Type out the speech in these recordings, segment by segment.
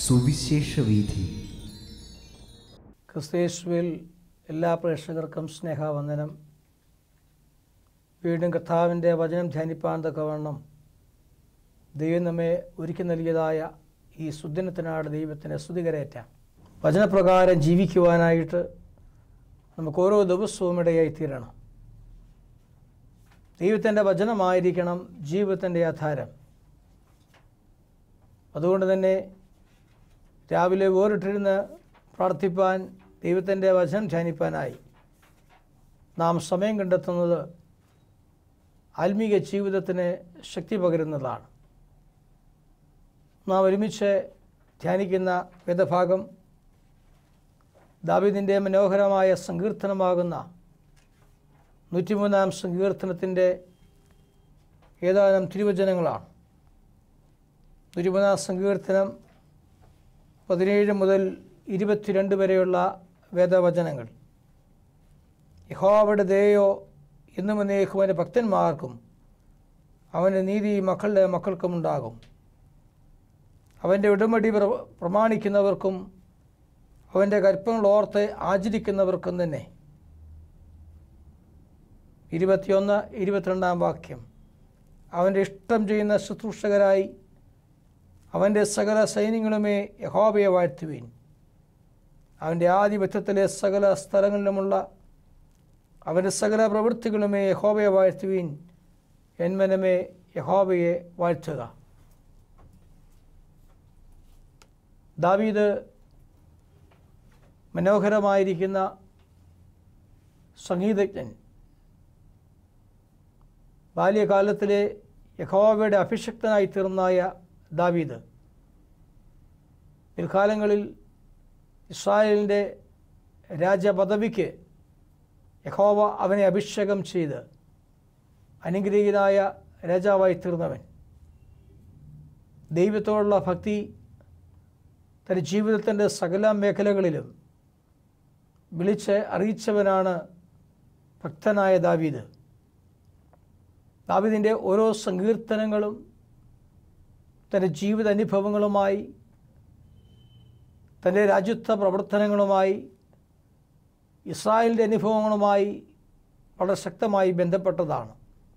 സുവിശേഷ വീഥി ക്രിസ്തയേശുവിൽ എല്ലാ പ്രേക്ഷകർക്കും സ്നേഹവന്ദനം വീണ്ടും കർത്താവിൻ്റെ വചനം ധ്യാനിപ്പാൻ തക്കവണ്ണം ദൈവം നമ്മെ ഒരുക്കി നൽകിയതായ ഈ സുദിനത്തിനാട് ദൈവത്തിന് സ്തുതികരേറ്റാം വചനപ്രകാരം ജീവിക്കുവാനായിട്ട് നമുക്ക് ഓരോ ദിവസവും ഇടയായി തീരണം ദൈവത്തിൻ്റെ വചനമായിരിക്കണം ജീവിതത്തിൻ്റെ ആധാരം അതുകൊണ്ട് തന്നെ രാവിലെ വേറിട്ടിരുന്ന് പ്രാർത്ഥിപ്പാൻ ദൈവത്തിൻ്റെ വചനം ധ്യാനിപ്പാനായി നാം സമയം കണ്ടെത്തുന്നത് ആത്മീക ജീവിതത്തിന് ശക്തി പകരുന്നതാണ് നാം ഒരുമിച്ച് ധ്യാനിക്കുന്ന വേദഭാഗം ദാവിദിൻ്റെ മനോഹരമായ സങ്കീർത്തനമാകുന്ന നൂറ്റിമൂന്നാം സങ്കീർത്തനത്തിൻ്റെ ഏതാനും തിരുവചനങ്ങളാണ് നൂറ്റിമൂന്നാം സങ്കീർത്തനം പതിനേഴ് മുതൽ ഇരുപത്തിരണ്ട് വരെയുള്ള വേദവചനങ്ങൾ യഹോവയുടെ ദയോ എന്നും എന്നേക്കും അവൻ്റെ ഭക്തന്മാർക്കും അവൻ്റെ നീതി മക്കളുടെ മക്കൾക്കും ഉണ്ടാകും അവൻ്റെ ഉടമ്പടി പ്ര- പ്രമാണിക്കുന്നവർക്കും അവൻ്റെ കൽപ്പനകൾ ഓർത്ത് ആചരിക്കുന്നവർക്കും തന്നെ ഇരുപത്തിയൊന്ന് ഇരുപത്തിരണ്ടാം വാക്യം അവൻ്റെ ഇഷ്ടം ചെയ്യുന്ന ശുശ്രൂഷകരായി അവൻ്റെ സകല സൈന്യങ്ങളുമേ യഹോബയെ വാഴ്ത്തുവീൻ അവൻ്റെ ആധിപത്യത്തിലെ സകല സ്ഥലങ്ങളിലുമുള്ള അവൻ്റെ സകല പ്രവൃത്തികളുമേ യഹോബയെ വാഴ്ത്തുവീൻ എന്മനമേ യഹോബയെ വാഴ്ത്തുക ദാവീദ് മനോഹരമായിരിക്കുന്ന സംഗീതജ്ഞൻ ബാല്യകാലത്തിലെ യഹോവയുടെ അഭിഷക്തനായി തീർന്നായ ദാവീദ് പിൽക്കാലങ്ങളിൽ ഇസ്രായേലിൻ്റെ രാജപദവിക്ക് യഹോവ അവനെ അഭിഷേകം ചെയ്ത് അനുഗ്രഹീതനായ രാജാവായി തീർന്നവൻ ദൈവത്തോടുള്ള ഭക്തി തൻ്റെ ജീവിതത്തിൻ്റെ സകല മേഖലകളിലും വിളിച്ച് അറിയിച്ചവനാണ് ഭക്തനായ ദാവീദ് ദാവീദിൻ്റെ ഓരോ സങ്കീർത്തനങ്ങളും തൻ്റെ ജീവിത അനുഭവങ്ങളുമായി തൻ്റെ രാജ്യത്വ പ്രവർത്തനങ്ങളുമായി ഇസ്രായേലിൻ്റെ അനുഭവങ്ങളുമായി വളരെ ശക്തമായി ബന്ധപ്പെട്ടതാണ്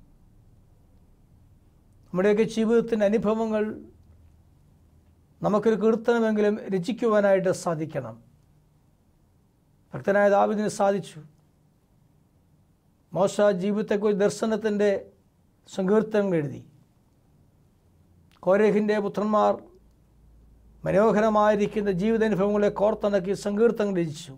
നമ്മുടെയൊക്കെ ജീവിതത്തിൻ്റെ അനുഭവങ്ങൾ നമുക്കൊരു കീർത്തനമെങ്കിലും രചിക്കുവാനായിട്ട് സാധിക്കണം ഭക്തനായ ദാവിദിന് സാധിച്ചു മോശ ജീവിതത്തെക്കുറിച്ച് ദർശനത്തിൻ്റെ സങ്കീർത്തനങ്ങൾ എഴുതി കോരഹിൻ്റെ പുത്രന്മാർ മനോഹരമായിരിക്കുന്ന ജീവിതാനുഭവങ്ങളെ കോർത്തിണക്കി സങ്കീർത്തനം രചിച്ചു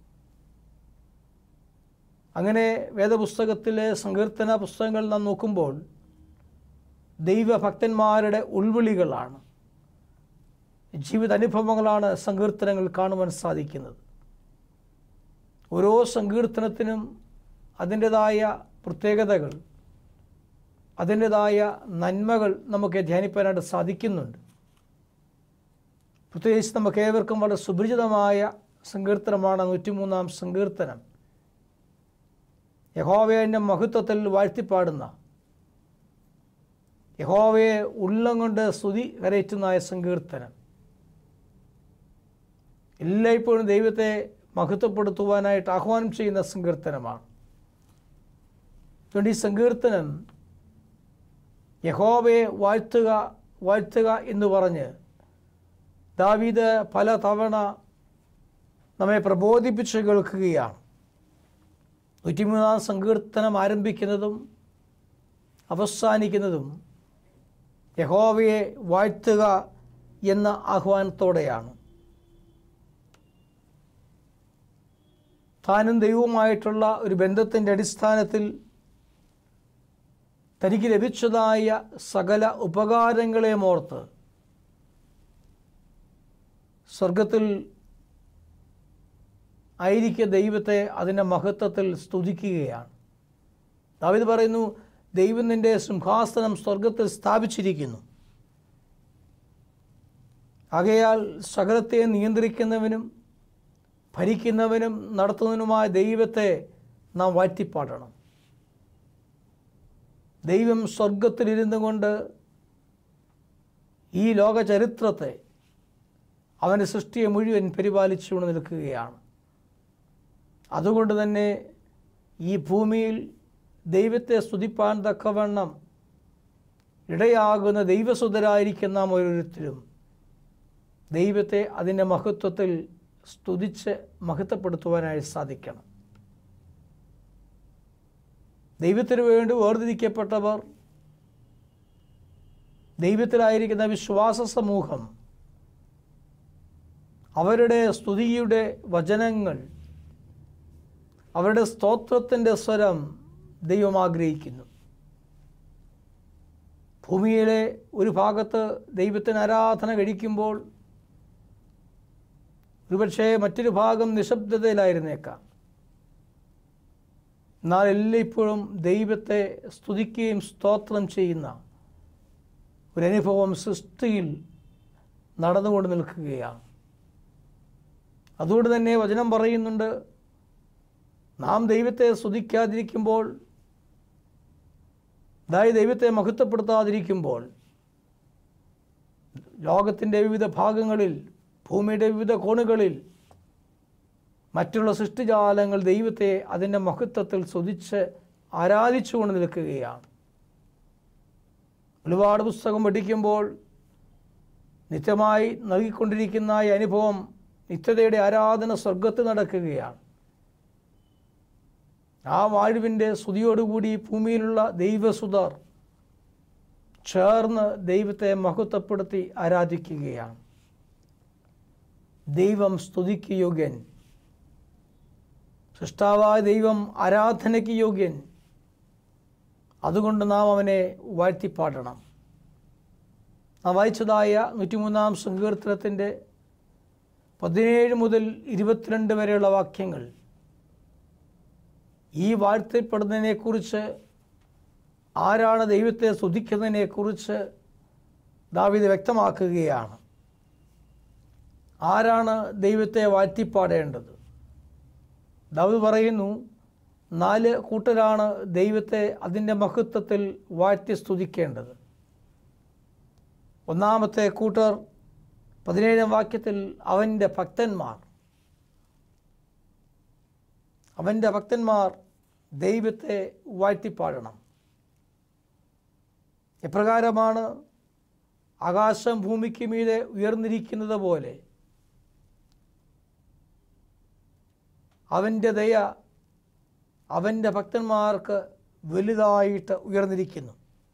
അങ്ങനെ വേദപുസ്തകത്തിലെ സങ്കീർത്തന പുസ്തകങ്ങൾ നാം നോക്കുമ്പോൾ ദൈവഭക്തന്മാരുടെ ഉൾവിളികളാണ് ജീവിതാനുഭവങ്ങളാണ് സങ്കീർത്തനങ്ങൾ കാണുവാൻ സാധിക്കുന്നത് ഓരോ സങ്കീർത്തനത്തിനും അതിൻ്റെതായ പ്രത്യേകതകൾ അതിൻ്റെതായ നന്മകൾ നമുക്ക് ധ്യാനിപ്പാനായിട്ട് സാധിക്കുന്നുണ്ട് പ്രത്യേകിച്ച് നമുക്ക് ഏവർക്കും വളരെ സുപരിചിതമായ സങ്കീർത്തനമാണ് നൂറ്റിമൂന്നാം സങ്കീർത്തനം യഹോവയുടെ മഹത്വത്തിൽ വാഴ്ത്തിപ്പാടുന്ന യഹോവയെ ഉള്ളം കൊണ്ട് സ്തുതി കരയറ്റുന്നതായ സങ്കീർത്തനം എല്ലായ്പ്പോഴും ദൈവത്തെ മഹത്വപ്പെടുത്തുവാനായിട്ട് ആഹ്വാനം ചെയ്യുന്ന സങ്കീർത്തനമാണ് അതുകൊണ്ട് ഈ സങ്കീർത്തനം യഹോവയെ വാഴ്ത്തുക വാഴ്ത്തുക എന്ന് പറഞ്ഞ് ദാവീദ് പല തവണ നമ്മെ പ്രബോധിപ്പിച്ച് കേൾക്കുകയാണ് നൂറ്റിമൂന്നാം സങ്കീർത്തനം ആരംഭിക്കുന്നതും അവസാനിക്കുന്നതും യഹോവയെ വാഴ്ത്തുക എന്ന ആഹ്വാനത്തോടെയാണ് താനും ദൈവവുമായിട്ടുള്ള ഒരു ബന്ധത്തിൻ്റെ അടിസ്ഥാനത്തിൽ തനിക്ക് ലഭിച്ചതായ സകല ഉപകാരങ്ങളെ ഓർത്ത് സ്വർഗത്തിൽ ആയിരിക്കെ ദൈവത്തെ അതിൻ്റെ മഹത്വത്തിൽ സ്തുതിക്കുകയാണ് ദാവിദ് പറയുന്നു ദൈവം നിൻ്റെ സിംഹാസനം സ്വർഗത്തിൽ സ്ഥാപിച്ചിരിക്കുന്നു ആകയാൽ സകലത്തെ നിയന്ത്രിക്കുന്നവനും ഭരിക്കുന്നവനും നടത്തുന്നതിനുമായ ദൈവത്തെ നാം വാഴ്ത്തിപ്പാടണം ദൈവം സ്വർഗത്തിലിരുന്നു കൊണ്ട് ഈ ലോക ചരിത്രത്തെ അവൻ്റെ സൃഷ്ടിയെ മുഴുവൻ പരിപാലിച്ചുകൊണ്ട് നിൽക്കുകയാണ് അതുകൊണ്ട് തന്നെ ഈ ഭൂമിയിൽ ദൈവത്തെ സ്തുതിപ്പാൻ തക്കവണ്ണം ഇടയാകുന്ന ദൈവസുതരായിരിക്കുന്ന നാം ഓരോരുത്തരും ദൈവത്തെ അതിൻ്റെ മഹത്വത്തിൽ സ്തുതിച്ച് മഹത്വപ്പെടുത്തുവാനായി സാധിക്കണം ദൈവത്തിന് വേണ്ടി വേർതിരിക്കപ്പെട്ടവർ ദൈവത്തിലായിരിക്കുന്ന വിശ്വാസ സമൂഹം അവരുടെ സ്തുതിയുടെ വചനങ്ങൾ അവരുടെ സ്തോത്രത്തിൻ്റെ സ്വരം ദൈവം ആഗ്രഹിക്കുന്നു ഭൂമിയിലെ ഒരു ഭാഗത്ത് ദൈവത്തിന് ആരാധന കഴിക്കുമ്പോൾ ഒരുപക്ഷെ മറ്റൊരു ഭാഗം നിശബ്ദതയിലായിരുന്നേക്കാം എന്നാൽ എല്ലായ്പ്പോഴും ദൈവത്തെ സ്തുതിക്കുകയും സ്തോത്രം ചെയ്യുന്ന ഒരനുഭവം സൃഷ്ടിയിൽ നടന്നുകൊണ്ട് നിൽക്കുകയാണ് അതുകൊണ്ട് തന്നെ വചനം പറയുന്നുണ്ട് നാം ദൈവത്തെ സ്തുതിക്കാതിരിക്കുമ്പോൾ അതായത് ദൈവത്തെ മഹത്വപ്പെടുത്താതിരിക്കുമ്പോൾ ലോകത്തിൻ്റെ വിവിധ ഭാഗങ്ങളിൽ ഭൂമിയുടെ വിവിധ കോണുകളിൽ മറ്റുള്ള സൃഷ്ടിജാലങ്ങൾ ദൈവത്തെ അതിൻ്റെ മഹത്വത്തിൽ സ്തുതിച്ച് ആരാധിച്ചുകൊണ്ട് നിൽക്കുകയാണ് ഒരുപാട് പുസ്തകം പഠിക്കുമ്പോൾ നിത്യമായി നൽകിക്കൊണ്ടിരിക്കുന്ന ഈ അനുഭവം നിത്യതയുടെ ആരാധന സ്വർഗത്തിൽ നടക്കുകയാണ് ആ വാഴുവിൻ്റെ സ്തുതിയോടുകൂടി ഭൂമിയിലുള്ള ദൈവസുതർ ചേർന്ന് ദൈവത്തെ മഹത്വപ്പെടുത്തി ആരാധിക്കുകയാണ് ദൈവം സ്തുതിക്ക് യോഗ്യൻ സൃഷ്ടാവായ ദൈവം ആരാധനയ്ക്ക് യോഗ്യൻ അതുകൊണ്ട് നാം അവനെ വാഴ്ത്തിപ്പാടണം നാം വായിച്ചതായ നൂറ്റിമൂന്നാം സങ്കീർത്തനത്തിൻ്റെ പതിനേഴ് മുതൽ ഇരുപത്തിരണ്ട് വരെയുള്ള വാക്യങ്ങൾ ഈ വാഴ്ത്തപ്പെടുന്നതിനെക്കുറിച്ച് ആരാണ് ദൈവത്തെ സ്തുതിക്കുന്നതിനെക്കുറിച്ച് ദാവിദ് വ്യക്തമാക്കുകയാണ് ആരാണ് ദൈവത്തെ വാഴ്ത്തിപ്പാടേണ്ടത് ദാവിദ് പറയുന്നു നാല് കൂട്ടരാണ് ദൈവത്തെ അതിൻ്റെ മഹത്വത്തിൽ വാഴ്ത്തി സ്തുതിക്കേണ്ടത് ഒന്നാമത്തെ കൂട്ടർ പതിനേഴാം വാക്യത്തിൽ അവൻ്റെ ഭക്തന്മാർ അവൻ്റെ ഭക്തന്മാർ ദൈവത്തെ വാഴ്ത്തിപ്പാടണം എപ്രകാരമാണ് ആകാശം ഭൂമിക്ക് മീതെ ഉയർന്നിരിക്കുന്നത് പോലെ അവൻ്റെ ദയ അവൻ്റെ ഭക്തന്മാർക്ക് വലുതായിട്ട് ഉയർന്നിരിക്കുന്നു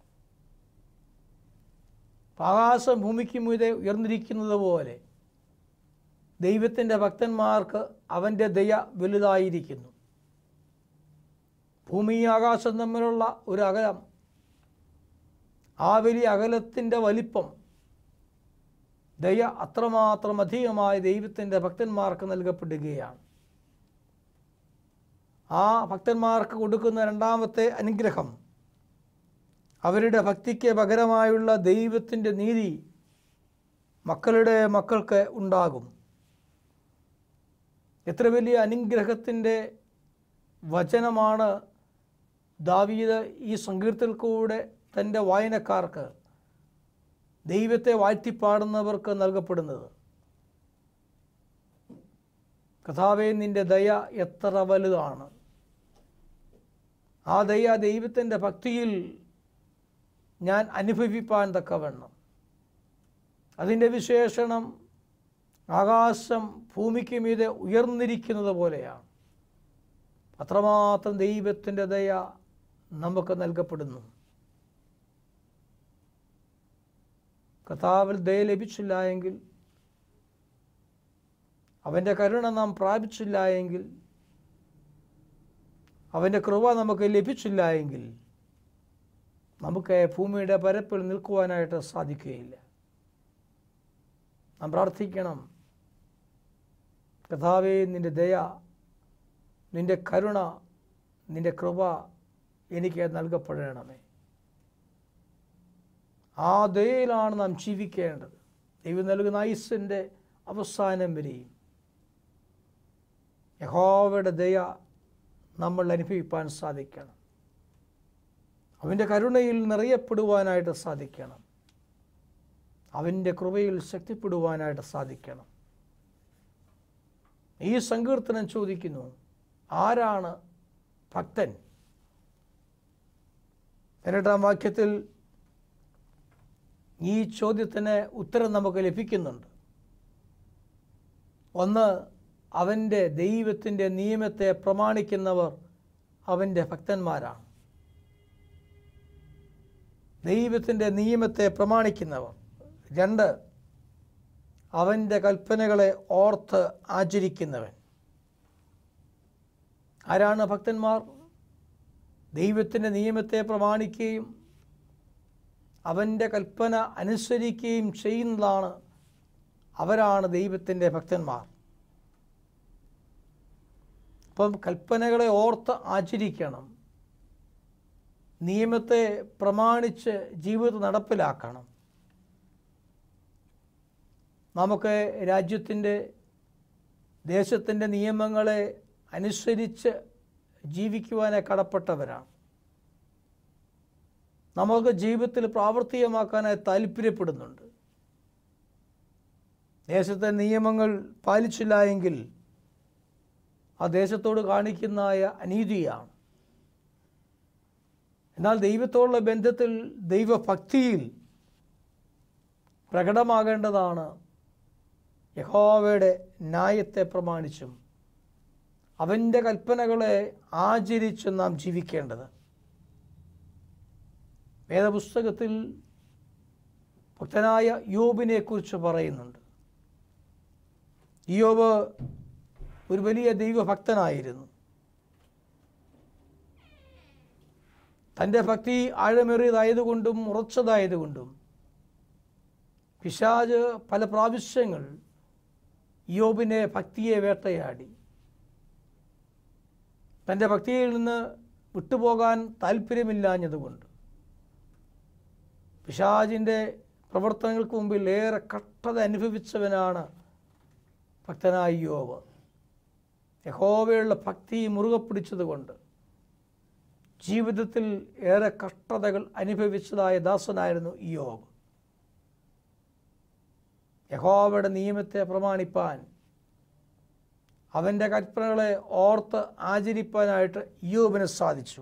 ആകാശം ഭൂമിക്ക് മീതെ ഉയർന്നിരിക്കുന്നത് പോലെ ദൈവത്തിൻ്റെ ഭക്തന്മാർക്ക് അവൻ്റെ ദയ വലുതായിരിക്കുന്നു ഭൂമി ആകാശം തമ്മിലുള്ള ഒരു അകലം ആ വലിയ അകലത്തിൻ്റെ വലിപ്പം ദയ അത്രമാത്രം അധികമായി ദൈവത്തിൻ്റെ ഭക്തന്മാർക്ക് നൽകപ്പെടുകയാണ് ആ ഭക്തന്മാർക്ക് കൊടുക്കുന്ന രണ്ടാമത്തെ അനുഗ്രഹം അവരുടെ ഭക്തിക്ക് പകരമായുള്ള ദൈവത്തിൻ്റെ നീതി മക്കളുടെ മക്കൾക്ക് ഉണ്ടാകും എത്ര വലിയ അനുഗ്രഹത്തിൻ്റെ വചനമാണ് ദാവീദ് ഈ സങ്കീർത്തിൽ കൂടെ തൻ്റെ വായനക്കാർക്ക് ദൈവത്തെ വാഴ്ത്തിപ്പാടുന്നവർക്ക് നൽകപ്പെടുന്നത് കഥാവേ നിൻ്റെ ദയ എത്ര വലുതാണ് ആ ദയ ദൈവത്തിൻ്റെ ഭക്തിയിൽ ഞാൻ അനുഭവിപ്പാൻ തക്കവണ്ണം അതിൻ്റെ വിശേഷണം ആകാശം ഭൂമിക്ക് മീതെ ഉയർന്നിരിക്കുന്നത് പോലെയാണ് അത്രമാത്രം ദൈവത്തിൻ്റെ ദയ നമുക്ക് നൽകപ്പെടുന്നു കഥാവിൽ ദയ ലഭിച്ചില്ല എങ്കിൽ അവൻ്റെ കരുണ നാം പ്രാപിച്ചില്ല എങ്കിൽ അവൻ്റെ കൃപ നമുക്ക് ലഭിച്ചില്ല എങ്കിൽ നമുക്ക് ഭൂമിയുടെ പരപ്പിൽ നിൽക്കുവാനായിട്ട് സാധിക്കുകയില്ല നാം പ്രാർത്ഥിക്കണം കഥാവേ നിൻ്റെ ദയ നിൻ്റെ കരുണ നിൻ്റെ കൃപ എനിക്ക് നൽകപ്പെടണമേ ആ ദയയിലാണ് നാം ജീവിക്കേണ്ടത് ദൈവം നൽകുന്ന ഐസിൻ്റെ അവസാനം വരെയും യഹോവയുടെ ദയ നമ്മൾ അനുഭവിപ്പാൻ സാധിക്കണം അവൻ്റെ കരുണയിൽ നിറയപ്പെടുവാനായിട്ട് സാധിക്കണം അവൻ്റെ കൃപയിൽ ശക്തിപ്പെടുവാനായിട്ട് സാധിക്കണം ഈ സങ്കീർത്തനം ചോദിക്കുന്നു ആരാണ് ഭക്തൻ പതിനെട്ടാം വാക്യത്തിൽ ഈ ചോദ്യത്തിന് ഉത്തരം നമുക്ക് ലഭിക്കുന്നുണ്ട് ഒന്ന് അവൻ്റെ ദൈവത്തിൻ്റെ നിയമത്തെ പ്രമാണിക്കുന്നവർ അവൻ്റെ ഭക്തന്മാരാണ് ദൈവത്തിൻ്റെ നിയമത്തെ പ്രമാണിക്കുന്നവർ രണ്ട് അവൻ്റെ കൽപ്പനകളെ ഓർത്ത് ആചരിക്കുന്നവൻ ആരാണ് ഭക്തന്മാർ ദൈവത്തിൻ്റെ നിയമത്തെ പ്രമാണിക്കുകയും അവൻ്റെ കൽപ്പന അനുസരിക്കുകയും ചെയ്യുന്നതാണ് അവരാണ് ദൈവത്തിൻ്റെ ഭക്തന്മാർ അപ്പം കൽപ്പനകളെ ഓർത്ത് ആചരിക്കണം നിയമത്തെ പ്രമാണിച്ച് ജീവിതം നടപ്പിലാക്കണം നമുക്ക് രാജ്യത്തിൻ്റെ ദേശത്തിൻ്റെ നിയമങ്ങളെ അനുസരിച്ച് ജീവിക്കുവാനായി കടപ്പെട്ടവരാണ് നമുക്ക് ജീവിതത്തിൽ പ്രാവർത്തികമാക്കാനായി താല്പര്യപ്പെടുന്നുണ്ട് ദേശത്തെ നിയമങ്ങൾ പാലിച്ചില്ല എങ്കിൽ ആ ദേശത്തോട് കാണിക്കുന്നതായ അനീതിയാണ് എന്നാൽ ദൈവത്തോടുള്ള ബന്ധത്തിൽ ദൈവഭക്തിയിൽ പ്രകടമാകേണ്ടതാണ് യഹോവയുടെ ന്യായത്തെ പ്രമാണിച്ചും അവൻ്റെ കൽപ്പനകളെ ആചരിച്ചും നാം ജീവിക്കേണ്ടത് വേദപുസ്തകത്തിൽ ഭക്തനായ യോബിനെ കുറിച്ച് പറയുന്നുണ്ട് യോബ് ഒരു വലിയ ദൈവഭക്തനായിരുന്നു തൻ്റെ ഭക്തി ആഴമേറിയതായതുകൊണ്ടും ഉറച്ചതായതുകൊണ്ടും പിശാജ് പല പ്രാവശ്യങ്ങൾ യോബിനെ ഭക്തിയെ വേട്ടയാടി തൻ്റെ ഭക്തിയിൽ നിന്ന് വിട്ടുപോകാൻ താല്പര്യമില്ലാഞ്ഞതുകൊണ്ട് പിശാജിൻ്റെ പ്രവർത്തനങ്ങൾക്ക് മുമ്പിൽ ഏറെ കഷ്ടത അനുഭവിച്ചവനാണ് ഭക്തനായ യോബ് യഹോവയുള്ള ഭക്തി മുറുകെ പിടിച്ചതുകൊണ്ട് ജീവിതത്തിൽ ഏറെ കഷ്ടതകൾ അനുഭവിച്ചതായ ദാസനായിരുന്നു യോബ് യഹോവയുടെ നിയമത്തെ പ്രമാണിപ്പാൻ അവൻ്റെ കൽപ്പനകളെ ഓർത്ത് ആചരിപ്പാനായിട്ട് യോബിന് സാധിച്ചു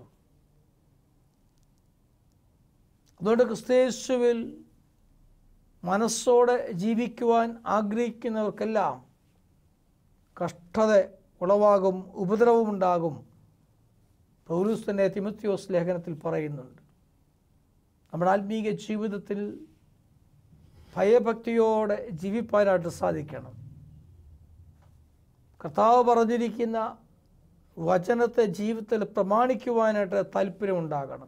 അതുകൊണ്ട് ക്രിസ്തേശുവിൽ മനസ്സോടെ ജീവിക്കുവാൻ ആഗ്രഹിക്കുന്നവർക്കെല്ലാം കഷ്ടത ഉളവാകും ഉപദ്രവമുണ്ടാകും പൗലൂസ് തന്നെ തിമത്യോസ് ലേഖനത്തിൽ പറയുന്നുണ്ട് നമ്മുടെ ആത്മീക ജീവിതത്തിൽ ഭയഭക്തിയോടെ ജീവിപ്പാനായിട്ട് സാധിക്കണം കർത്താവ് പറഞ്ഞിരിക്കുന്ന വചനത്തെ ജീവിതത്തിൽ പ്രമാണിക്കുവാനായിട്ട് താല്പര്യമുണ്ടാകണം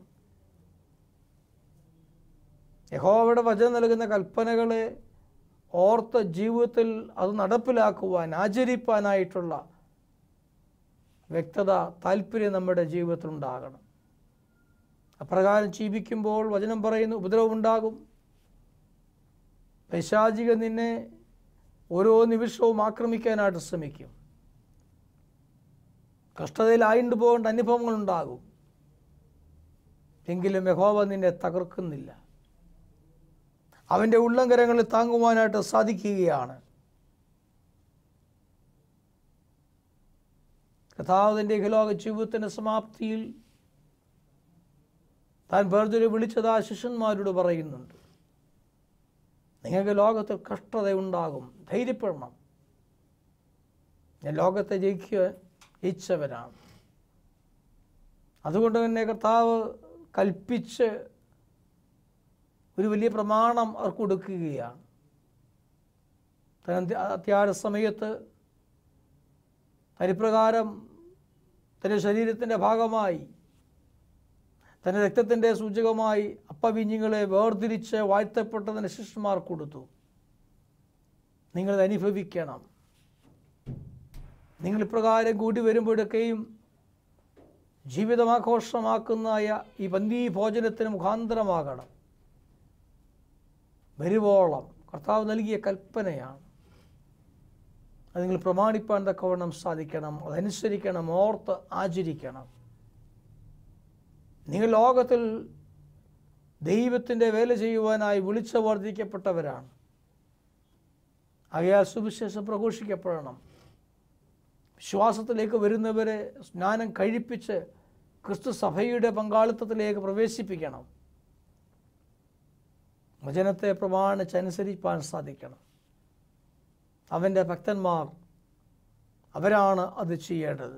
യഹോവയുടെ വചനം നൽകുന്ന കൽപ്പനകളെ ഓർത്ത് ജീവിതത്തിൽ അത് നടപ്പിലാക്കുവാൻ ആചരിപ്പാനായിട്ടുള്ള വ്യക്തത താല്പര്യം നമ്മുടെ ജീവിതത്തിൽ ഉണ്ടാകണം അപ്രകാരം ജീവിക്കുമ്പോൾ വചനം പറയുന്നു ഉപദ്രവമുണ്ടാകും പൈശാചിക നിന്നെ ഓരോ നിമിഷവും ആക്രമിക്കാനായിട്ട് ശ്രമിക്കും കഷ്ടതയിലായിട്ട് പോകേണ്ട അനുഭവങ്ങളുണ്ടാകും എങ്കിലും യഹോവ നിന്നെ തകർക്കുന്നില്ല അവൻ്റെ ഉള്ളങ്കരങ്ങളിൽ താങ്ങുവാനായിട്ട് സാധിക്കുകയാണ് കഥാവിൻ്റെ ഇഹലോക ജീവിതത്തിൻ്റെ സമാപ്തിയിൽ താൻ വേർതിരി വിളിച്ചത് ആ ശിഷ്യന്മാരോട് പറയുന്നുണ്ട് നിങ്ങൾക്ക് ലോകത്തിൽ കഷ്ടതയുണ്ടാകും ധൈര്യപ്പെടണം ഞാൻ ലോകത്തെ ജയിക്കുക ജയിച്ചവനാണ് അതുകൊണ്ട് തന്നെ കർത്താവ് കൽപ്പിച്ച് ഒരു വലിയ പ്രമാണം അവർക്ക് കൊടുക്കുകയാണ് തൻ അത്യാര സമയത്ത് തനിപ്രകാരം തൻ്റെ ശരീരത്തിൻ്റെ ഭാഗമായി തൻ്റെ രക്തത്തിൻ്റെ സൂചകമായി അപ്പവിഞ്ഞുങ്ങളെ വേർതിരിച്ച് വാഴ്ത്തപ്പെട്ടതിന് ശിഷ്യന്മാർ കൊടുത്തു നിങ്ങളത് അനുഭവിക്കണം നിങ്ങൾ ഇപ്രകാരം കൂടി വരുമ്പോഴൊക്കെയും ജീവിതമാഘോഷമാക്കുന്നതായ ഈ പന്തി ഭോജനത്തിന് മുഖാന്തരമാകണം വരുവോളം കർത്താവ് നൽകിയ കൽപ്പനയാണ് അത് നിങ്ങൾ പ്രമാണിപ്പാൻ തക്കവണ്ണം സാധിക്കണം അതനുസരിക്കണം ഓർത്ത് ആചരിക്കണം നിങ്ങൾ ലോകത്തിൽ ദൈവത്തിൻ്റെ വേല ചെയ്യുവാനായി വിളിച്ചു വർദ്ധിക്കപ്പെട്ടവരാണ് ആകയാൽ സുവിശേഷം പ്രഘോഷിക്കപ്പെടണം വിശ്വാസത്തിലേക്ക് വരുന്നവരെ സ്നാനം കഴിപ്പിച്ച് ക്രിസ്തു സഭയുടെ പങ്കാളിത്തത്തിലേക്ക് പ്രവേശിപ്പിക്കണം വചനത്തെ പ്രമാണിച്ചനുസരിപ്പാൻ സാധിക്കണം അവൻ്റെ ഭക്തന്മാർ അവരാണ് അത് ചെയ്യേണ്ടത്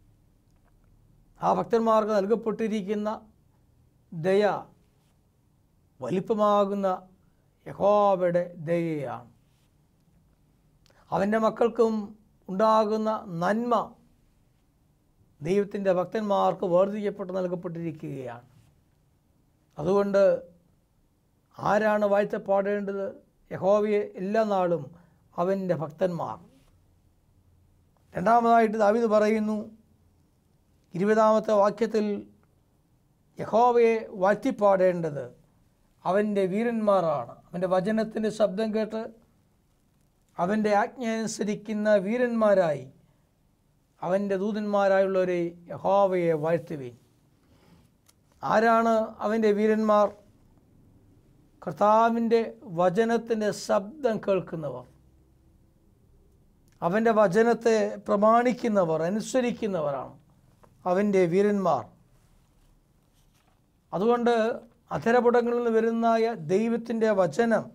ആ ഭക്തന്മാർക്ക് നൽകപ്പെട്ടിരിക്കുന്ന ദയ വലിപ്പമാകുന്ന യഹോവയുടെ ദയയാണ് അവൻ്റെ മക്കൾക്കും ഉണ്ടാകുന്ന നന്മ ദൈവത്തിൻ്റെ ഭക്തന്മാർക്ക് വേർതിരിക്കപ്പെട്ട് നൽകപ്പെട്ടിരിക്കുകയാണ് അതുകൊണ്ട് ആരാണ് വാഴ്ത്തപ്പാടേണ്ടത് യഹോവയെ എല്ലാ നാളും അവൻ്റെ ഭക്തന്മാർ രണ്ടാമതായിട്ട് ദാവിദ് പറയുന്നു ഇരുപതാമത്തെ വാക്യത്തിൽ യഹോവയെ വാഴ്ത്തിപ്പാടേണ്ടത് അവൻ്റെ വീരന്മാരാണ് അവൻ്റെ വചനത്തിൻ്റെ ശബ്ദം കേട്ട് അവൻ്റെ ആജ്ഞ അനുസരിക്കുന്ന വീരന്മാരായി അവൻ്റെ ദൂതന്മാരായുള്ളവരെ യഹോവയെ വാഴ്ത്തുവീൻ ആരാണ് അവൻ്റെ വീരന്മാർ കർത്താവിൻ്റെ വചനത്തിൻ്റെ ശബ്ദം കേൾക്കുന്നവർ അവൻ്റെ വചനത്തെ പ്രമാണിക്കുന്നവർ അനുസരിക്കുന്നവരാണ് അവൻ്റെ വീരന്മാർ അതുകൊണ്ട് അധരപുടങ്ങളിൽ നിന്ന് വരുന്നായ ദൈവത്തിൻ്റെ വചനം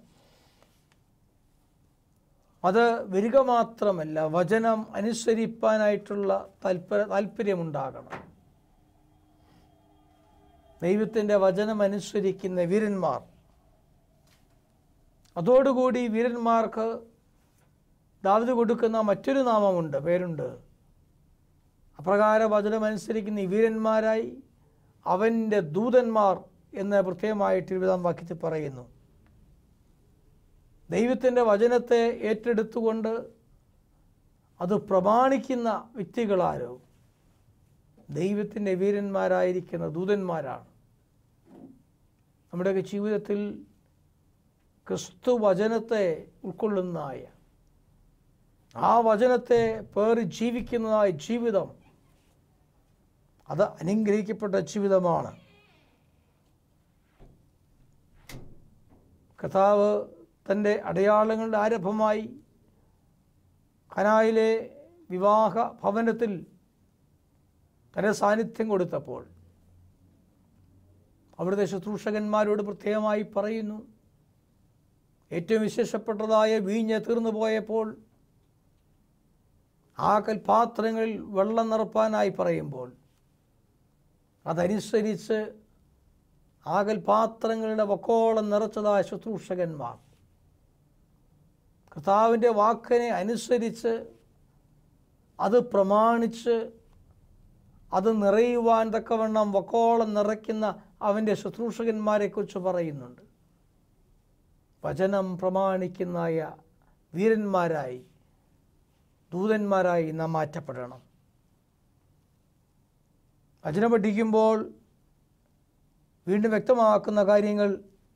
അത് വരിക മാത്രമല്ല വചനം അനുസരിപ്പാനായിട്ടുള്ള താല്പര്യ താല്പര്യമുണ്ടാകണം ദൈവത്തിൻ്റെ വചനം അനുസരിക്കുന്ന വീരന്മാർ അതോടുകൂടി വീരന്മാർക്ക് ദാവിദ് കൊടുക്കുന്ന മറ്റൊരു നാമമുണ്ട് പേരുണ്ട് അപ്രകാര വചനം അനുസരിക്കുന്ന ഈ വീരന്മാരായി അവൻ്റെ ദൂതന്മാർ എന്ന് പ്രത്യേകമായിട്ട് ഇരുപതാം വാക്യത്തിൽ പറയുന്നു ദൈവത്തിൻ്റെ വചനത്തെ ഏറ്റെടുത്തുകൊണ്ട് അത് പ്രമാണിക്കുന്ന വ്യക്തികളാരോ ദൈവത്തിൻ്റെ വീരന്മാരായിരിക്കുന്ന ദൂതന്മാരാണ് നമ്മുടെയൊക്കെ ജീവിതത്തിൽ ക്രിസ്തു വചനത്തെ ഉൾക്കൊള്ളുന്നതായ ആ വചനത്തെ പേറി ജീവിക്കുന്നതായ ജീവിതം അത് അനുഗ്രഹിക്കപ്പെട്ട ജീവിതമാണ് കഥാവ് തൻ്റെ അടയാളങ്ങളുടെ ആരംഭമായി കനായിലെ വിവാഹ ഭവനത്തിൽ തൻ്റെ സാന്നിധ്യം കൊടുത്തപ്പോൾ അവിടുത്തെ ശുശ്രൂഷകന്മാരോട് പ്രത്യേകമായി പറയുന്നു ഏറ്റവും വിശേഷപ്പെട്ടതായ വീഞ്ഞ് തീർന്നു പോയപ്പോൾ ആ കൽപാത്രങ്ങളിൽ വെള്ളം നിറപ്പാനായി പറയുമ്പോൾ അതനുസരിച്ച് ആ കൽപാത്രങ്ങളുടെ വക്കോളം നിറച്ചതായ ശുശ്രൂഷകന്മാർ കർത്താവിൻ്റെ വാക്കിനെ അനുസരിച്ച് അത് പ്രമാണിച്ച് അത് നിറയുവാൻ തക്കവണ്ണം വക്കോളം നിറയ്ക്കുന്ന അവൻ്റെ ശുശ്രൂഷകന്മാരെക്കുറിച്ച് പറയുന്നുണ്ട് വചനം പ്രമാണിക്കുന്നതായ വീരന്മാരായി ദൂതന്മാരായി നാം മാറ്റപ്പെടണം വചനം പഠിക്കുമ്പോൾ വീണ്ടും വ്യക്തമാക്കുന്ന കാര്യങ്ങൾ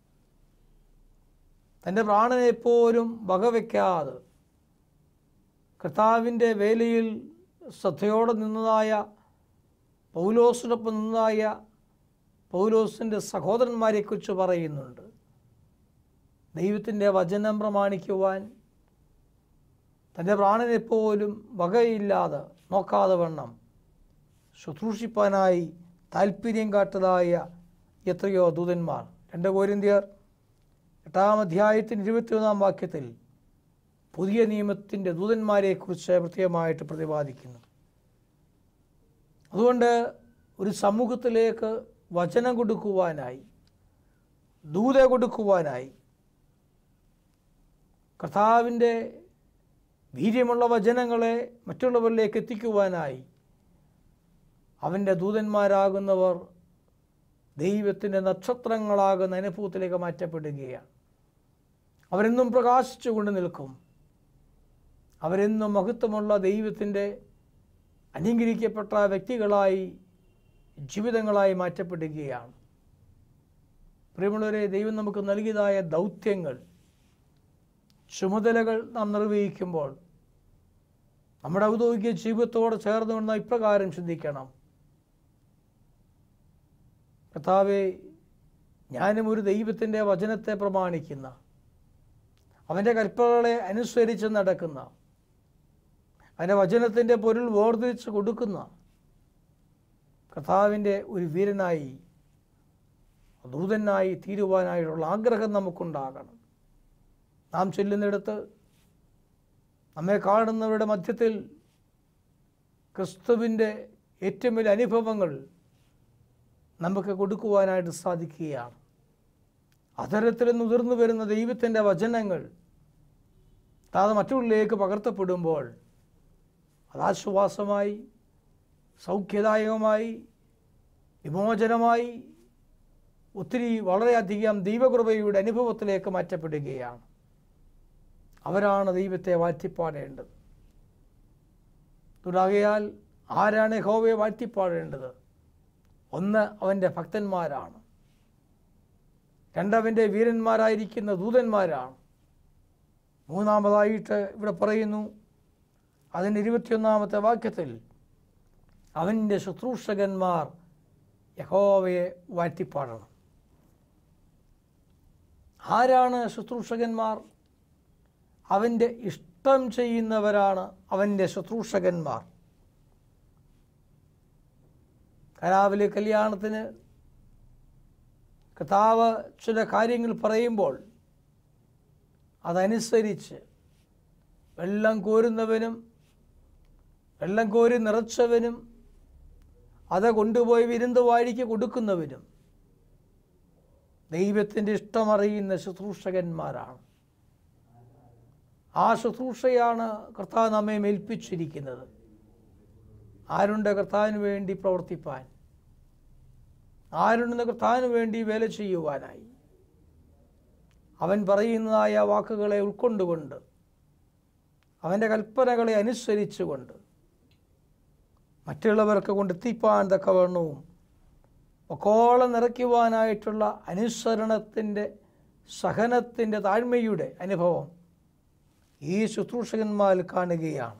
തൻ്റെ പ്രാണനെ എപ്പോഴും വകവയ്ക്കാതെ കർത്താവിൻ്റെ വേലയിൽ ശ്രദ്ധയോടെ നിന്നതായ പൗലോസിനൊപ്പം നിന്നതായ പൗലോസിൻ്റെ സഹോദരന്മാരെക്കുറിച്ച് പറയുന്നുണ്ട് ദൈവത്തിൻ്റെ വചനം പ്രമാണിക്കുവാൻ തൻ്റെ പ്രാണനെപ്പോലും വകയില്ലാതെ നോക്കാതെ വണ്ണം ശുശ്രൂഷിപ്പാനായി താല്പര്യം കാട്ടതായ എത്രയോ ദൂതന്മാർ രണ്ട് കോരിന്ത്യർ എട്ടാം അധ്യായത്തിൻ്റെ ഇരുപത്തിയൊന്നാം വാക്യത്തിൽ പുതിയ നിയമത്തിൻ്റെ ദൂതന്മാരെക്കുറിച്ച് പ്രത്യേകമായിട്ട് പ്രതിപാദിക്കുന്നു അതുകൊണ്ട് ഒരു സമൂഹത്തിലേക്ക് വചനം കൊടുക്കുവാനായി ദൂത കൊടുക്കുവാനായി കർത്താവിൻ്റെ വീര്യമുള്ള വചനങ്ങളെ മറ്റുള്ളവരിലേക്ക് എത്തിക്കുവാനായി അവൻ്റെ ദൂതന്മാരാകുന്നവർ ദൈവത്തിൻ്റെ നക്ഷത്രങ്ങളാകുന്ന അനുഭവത്തിലേക്ക് മാറ്റപ്പെടുകയാണ് അവരെന്നും പ്രകാശിച്ചുകൊണ്ട് നിൽക്കും അവരെന്നും മഹത്വമുള്ള ദൈവത്തിൻ്റെ അനുഗ്രഹിക്കപ്പെട്ട വ്യക്തികളായി ജീവിതങ്ങളായി മാറ്റപ്പെടുകയാണ് പ്രിയമുള്ളവരെ ദൈവം നമുക്ക് നൽകിയതായ ദൗത്യങ്ങൾ ചുമതലകൾ നാം നിർവഹിക്കുമ്പോൾ നമ്മുടെ ഔദ്യോഗിക ജീവിതത്തോട് ചേർന്നുകൊണ്ട് ഇപ്രകാരം ചിന്തിക്കണം കർത്താവെ ഞാനും ഒരു ദൈവത്തിൻ്റെ വചനത്തെ പ്രമാണിക്കുന്ന അവൻ്റെ കൽപ്പനകളെ അനുസരിച്ച് നടക്കുന്ന അതിൻ്റെ വചനത്തിൻ്റെ പൊരുൾ വേർതിരിച്ച് കൊടുക്കുന്ന കർത്താവിൻ്റെ ഒരു വീരനായി ദൂതനായി തീരുവാനായിട്ടുള്ള ആഗ്രഹം നമുക്കുണ്ടാകണം നാം ചെല്ലുന്നിടത്ത് നമ്മെ കാണുന്നവരുടെ മധ്യത്തിൽ ക്രിസ്തുവിൻ്റെ ഏറ്റവും വലിയ അനുഭവങ്ങൾ നമുക്ക് കൊടുക്കുവാനായിട്ട് സാധിക്കുകയാണ് അത്തരത്തിൽ മുതിർന്നു വരുന്ന ദൈവത്തിൻ്റെ വചനങ്ങൾ അത് മറ്റുള്ളിലേക്ക് പകർത്തപ്പെടുമ്പോൾ അത് ആശ്വാസമായി സൗഖ്യദായകമായി വിമോചനമായി ഒത്തിരി വളരെയധികം ദൈവകൃപയുടെ അനുഭവത്തിലേക്ക് മാറ്റപ്പെടുകയാണ് അവരാണ് ദൈവത്തെ വാഴ്ത്തിപ്പാടേണ്ടത് തുടങ്ങിയാൽ ആരാണ് യഹോവയെ വാഴ്ത്തിപ്പാടേണ്ടത് ഒന്ന് അവൻ്റെ ഭക്തന്മാരാണ് രണ്ടവൻ്റെ വീരന്മാരായിരിക്കുന്ന ദൂതന്മാരാണ് മൂന്നാമതായിട്ട് ഇവിടെ പറയുന്നു അതിൻ്റെ ഇരുപത്തിയൊന്നാമത്തെ വാക്യത്തിൽ അവൻ്റെ ശുശ്രൂഷകന്മാർ യഹോവയെ വാഴ്ത്തിപ്പാടണം ആരാണ് ശുശ്രൂഷകന്മാർ അവൻ്റെ ഇഷ്ടം ചെയ്യുന്നവരാണ് അവൻ്റെ ശുശ്രൂഷകന്മാർ കലാവിലെ കല്യാണത്തിന് കഥാവ് ചില കാര്യങ്ങൾ പറയുമ്പോൾ അതനുസരിച്ച് വെള്ളം കോരുന്നവനും വെള്ളം കോരി നിറച്ചവനും അത് കൊണ്ടുപോയി വിരുന്ന് വാഴിക്ക് കൊടുക്കുന്നവനും ദൈവത്തിൻ്റെ ഇഷ്ടമറിയുന്ന ശുശ്രൂഷകന്മാരാണ് ആ ശുശ്രൂഷയാണ് കർത്താവ് നമ്മെ മേൽപ്പിച്ചിരിക്കുന്നത് ആരുണ്ട് കർത്താവിന് വേണ്ടി പ്രവർത്തിപ്പാൻ ആരുണ്ടെന്ന് കർത്താവിന് വേണ്ടി വേല ചെയ്യുവാനായി അവൻ പറയുന്നതായ വാക്കുകളെ ഉൾക്കൊണ്ടുകൊണ്ട് അവൻ്റെ കൽപ്പനകളെ അനുസരിച്ചുകൊണ്ട് മറ്റുള്ളവർക്ക് കൊണ്ടെത്തിപ്പാൻ തക്കവണ്ണവും ഒക്കോളം നിറയ്ക്കുവാനായിട്ടുള്ള അനുസരണത്തിൻ്റെ സഹനത്തിൻ്റെ താഴ്മയുടെ അനുഭവം ഈ ശുശ്രൂഷകന്മാരിൽ കാണുകയാണ്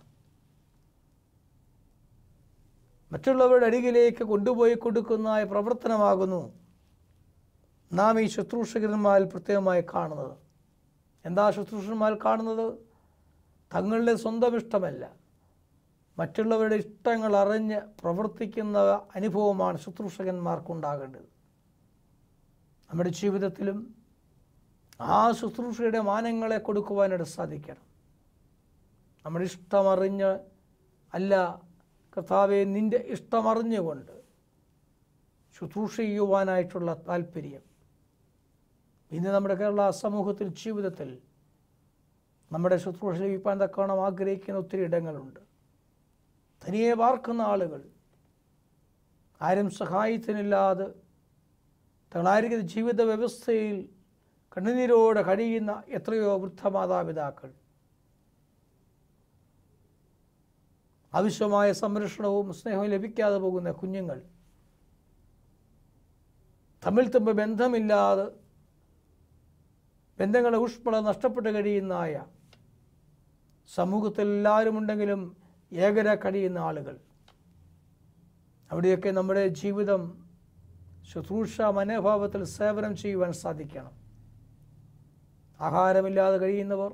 മറ്റുള്ളവരുടെ അരികിലേക്ക് കൊണ്ടുപോയി കൊടുക്കുന്ന പ്രവർത്തനമാകുന്നു നാം ഈ ശുശ്രൂഷകന്മാരിൽ പ്രത്യേകമായി കാണുന്നത് എന്താ ശുശ്രൂഷന്മാർ കാണുന്നത് തങ്ങളുടെ സ്വന്തം ഇഷ്ടമല്ല മറ്റുള്ളവരുടെ ഇഷ്ടങ്ങൾ അറിഞ്ഞ് പ്രവർത്തിക്കുന്ന അനുഭവമാണ് ശുശ്രൂഷകന്മാർക്കുണ്ടാകേണ്ടത് നമ്മുടെ ജീവിതത്തിലും ആ ശുശ്രൂഷയുടെ മാനങ്ങളെ കൊടുക്കുവാനായിട്ട് സാധിക്കണം നമ്മുടെ ഇഷ്ടമറിഞ്ഞ് അല്ല കർത്താവെ നിൻ്റെ ഇഷ്ടമറിഞ്ഞുകൊണ്ട് ശുശ്രൂഷ ചെയ്യുവാനായിട്ടുള്ള താല്പര്യം ഇന്ന് നമ്മുടെ കേരള സമൂഹത്തിൽ ജീവിതത്തിൽ നമ്മുടെ ശുശ്രൂഷ ലഭിക്കാൻ തക്കവണ്ണം ആഗ്രഹിക്കുന്ന ഒത്തിരി ഇടങ്ങളുണ്ട് തനിയെ പാർക്കുന്ന ആളുകൾ ആരും സഹായത്തിനില്ലാതെ തങ്ങളായിരിക്കുന്ന ജീവിത വ്യവസ്ഥയിൽ കണ്ണുനീരോടെ കഴിയുന്ന എത്രയോ വൃദ്ധമാതാപിതാക്കൾ ആവശ്യമായ സംരക്ഷണവും സ്നേഹവും ലഭിക്കാതെ പോകുന്ന കുഞ്ഞുങ്ങൾ തമ്മിൽ തമ്മിൽ ബന്ധമില്ലാതെ ബന്ധങ്ങളുടെ ഊഷ്മള നഷ്ടപ്പെട്ട് കഴിയുന്നതായ സമൂഹത്തിൽ എല്ലാവരും ഉണ്ടെങ്കിലും ഏകര കഴിയുന്ന ആളുകൾ അവിടെയൊക്കെ നമ്മുടെ ജീവിതം ശുശ്രൂഷ മനോഭാവത്തിൽ സേവനം ചെയ്യുവാൻ സാധിക്കണം ആഹാരമില്ലാതെ കഴിയുന്നവർ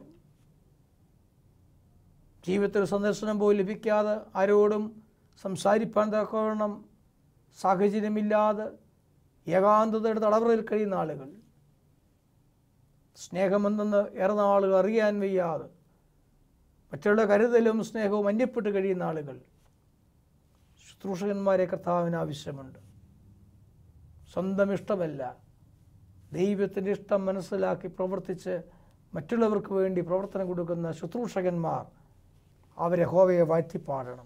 ജീവിതത്തിൽ സന്ദർശനം പോലും ലഭിക്കാതെ ആരോടും സംസാരിപ്പാൻ തക്കവണ്ണം സാഹചര്യമില്ലാതെ ഏകാന്തതയുടെ തടവറയിൽ കഴിയുന്ന ആളുകൾ സ്നേഹമെന്തെന്ന് ഏറെ നാളുകൾ അറിയാൻ വയ്യാതെ മറ്റുള്ള കരുതലും സ്നേഹവും അന്യപ്പെട്ട് കഴിയുന്ന ആളുകൾ ശുശ്രൂഷകന്മാരെ കർത്താവിന് ആവശ്യമുണ്ട് സ്വന്തം ഇഷ്ടമല്ല ദൈവത്തിൻ്റെ ഇഷ്ടം മനസ്സിലാക്കി പ്രവർത്തിച്ച് മറ്റുള്ളവർക്ക് വേണ്ടി പ്രവർത്തനം കൊടുക്കുന്ന ശുശ്രൂഷകന്മാർ അവരെ ഹോവയെ വാഴ്ത്തിപ്പാടണം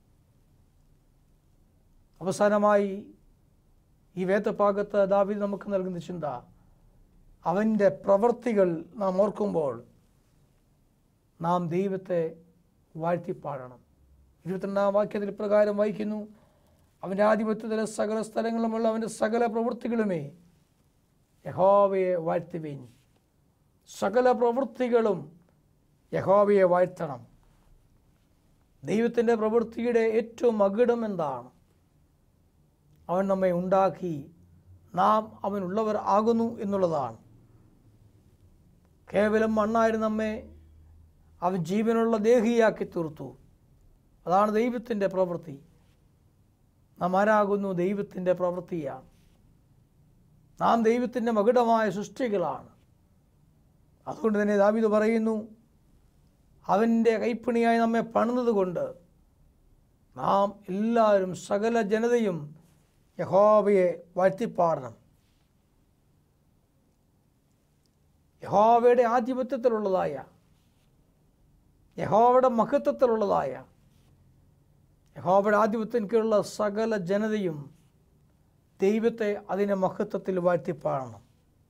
അവസാനമായി ഈ വേദഭാഗത്ത് ദാവീദ് നമുക്ക് നൽകുന്ന ചിന്ത അവൻ്റെ പ്രവൃത്തികൾ നാം ഓർക്കുമ്പോൾ നാം ദൈവത്തെ വാഴ്ത്തിപ്പാടണം ഇരുപത്തിരണ്ടാം വാക്യത്തിൽ പ്രകാരം വായിക്കുന്നു അവൻ്റെ ആധിപത്യത്തിലെ സകല സ്ഥലങ്ങളുമുള്ള അവൻ്റെ സകല പ്രവൃത്തികളുമേ യഹോവയെ വാഴ്ത്തുവീൻ സകല പ്രവൃത്തികളും യഹോവയെ വാഴ്ത്തണം ദൈവത്തിൻ്റെ പ്രവൃത്തിയുടെ ഏറ്റവും മകിടം എന്താണ് അവൻ നമ്മെ ഉണ്ടാക്കി നാം അവനുള്ളവർ ആകുന്നു എന്നുള്ളതാണ് കേവലം മണ്ണായിരുന്നു നമ്മെ അവൻ ജീവനുള്ള ദേഹിയാക്കി തീർത്തു അതാണ് ദൈവത്തിൻ്റെ പ്രവൃത്തി നാം ആരാകുന്നു ദൈവത്തിൻ്റെ പ്രവൃത്തിയാണ് നാം ദൈവത്തിൻ്റെ മകുടമായ സൃഷ്ടികളാണ് അതുകൊണ്ട് തന്നെ ദാവിദ് പറയുന്നു അവൻ്റെ കൈപ്പണിയായി നമ്മെ പണിതതുകൊണ്ട് നാം എല്ലാവരും സകല ജനതയും യഹോവയെ വാഴ്ത്തിപ്പാടണം യഹോവയുടെ ആധിപത്യത്തിലുള്ളതായ യഹോവയുടെ മഹത്വത്തിലുള്ളതായ യഹോവയുടെ ആധിപത്യത്തിന് കീഴിലുള്ള സകല ജനതയും ദൈവത്തെ അതിൻ്റെ മഹത്വത്തിൽ വാഴ്ത്തിപ്പാടണം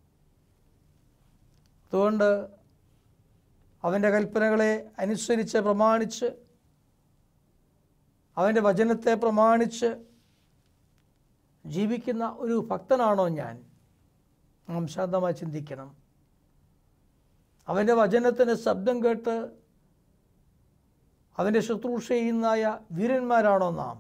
അതുകൊണ്ട് അവൻ്റെ കൽപ്പനകളെ അനുസരിച്ച് പ്രമാണിച്ച് അവൻ്റെ വചനത്തെ പ്രമാണിച്ച് ജീവിക്കുന്ന ഒരു ഭക്തനാണോ ഞാൻ നാം ശാന്തമായി ചിന്തിക്കണം അവൻ്റെ വചനത്തിന് ശബ്ദം കേട്ട് അവൻ്റെ ശുശ്രൂഷ ചെയ്യുന്നതായ വീരന്മാരാണോ നാം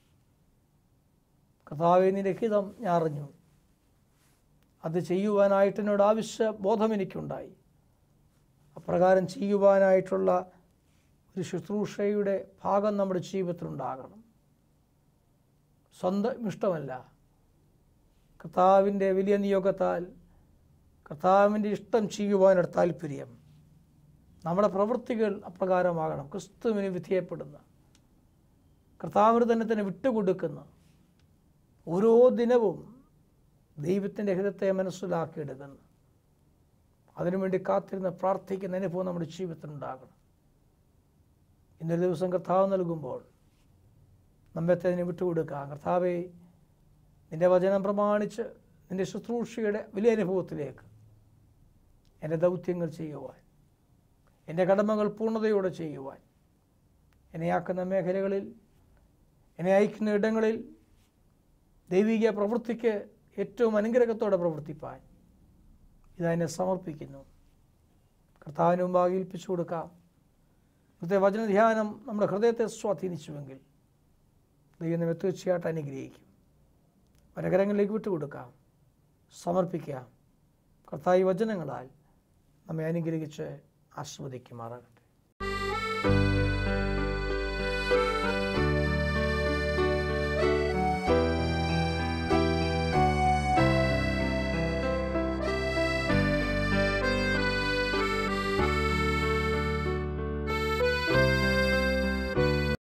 കർത്താവെ നിന്റെ ഹിതം ഞാൻ അറിഞ്ഞു അത് ചെയ്യുവാനായിട്ട് എന്നോട് ആവശ്യ ബോധം എനിക്കുണ്ടായി അപ്രകാരം ചെയ്യുവാനായിട്ടുള്ള ഒരു ശുശ്രൂഷയുടെ ഭാഗം നമ്മുടെ ജീവിതത്തിലുണ്ടാകണം സ്വന്തം ഇഷ്ടമല്ല കർത്താവിൻ്റെ വലിയ നിയോഗത്താൽ കർത്താവിൻ്റെ ഇഷ്ടം ചെയ്യുവാനൊരു താല്പര്യം നമ്മുടെ പ്രവൃത്തികൾ അപ്രകാരമാകണം ക്രിസ്തുവിന് വിധേയപ്പെടുന്ന കർത്താവിന് തന്നെ തന്നെ വിട്ടുകൊടുക്കുന്ന ഓരോ ദിനവും ദൈവത്തിൻ്റെ ഹിതത്തെ മനസ്സിലാക്കിയെടുക്കുന്നു അതിനുവേണ്ടി കാത്തിരുന്ന് പ്രാർത്ഥിക്കുന്ന അനുഭവം നമ്മുടെ ജീവിതത്തിലുണ്ടാകണം ഇന്നൊരു ദിവസം കർത്താവ് നൽകുമ്പോൾ നമ്മെ തന്നെ വിട്ടുകൊടുക്കുക കർത്താവെ നിൻ്റെ വചനം പ്രമാണിച്ച് നിൻ്റെ ശുശ്രൂഷയുടെ വലിയ അനുഭവത്തിലേക്ക് എൻ്റെ ദൗത്യങ്ങൾ ചെയ്യുവാൻ എൻ്റെ കടമകൾ പൂർണ്ണതയോടെ ചെയ്യുവാൻ എന്നെ ആക്കുന്ന മേഖലകളിൽ എന്നെ അയക്കുന്ന ഇടങ്ങളിൽ ദൈവിക പ്രവൃത്തിക്ക് ഏറ്റവും അനുഗ്രഹത്തോടെ പ്രവർത്തിപ്പാൻ ഇതാ എന്നെ സമർപ്പിക്കുന്നു കർത്താവിന് മുമ്പാകെ ഏൽപ്പിച്ചു കൊടുക്കാം ഇന്നത്തെ വചനധ്യാനം നമ്മുടെ ഹൃദയത്തെ സ്വാധീനിച്ചുവെങ്കിൽ ദൈവം നമ്മെ തീർച്ചയായിട്ടും അനുഗ്രഹിക്കും വരകരങ്ങളിലേക്ക് വിട്ടുകൊടുക്കാം സമർപ്പിക്കാം കർത്താവ് വചനങ്ങളാൽ നമ്മെ അനുഗ്രഹിച്ച് ആസ്വദിക്കുമാറാകട്ടെ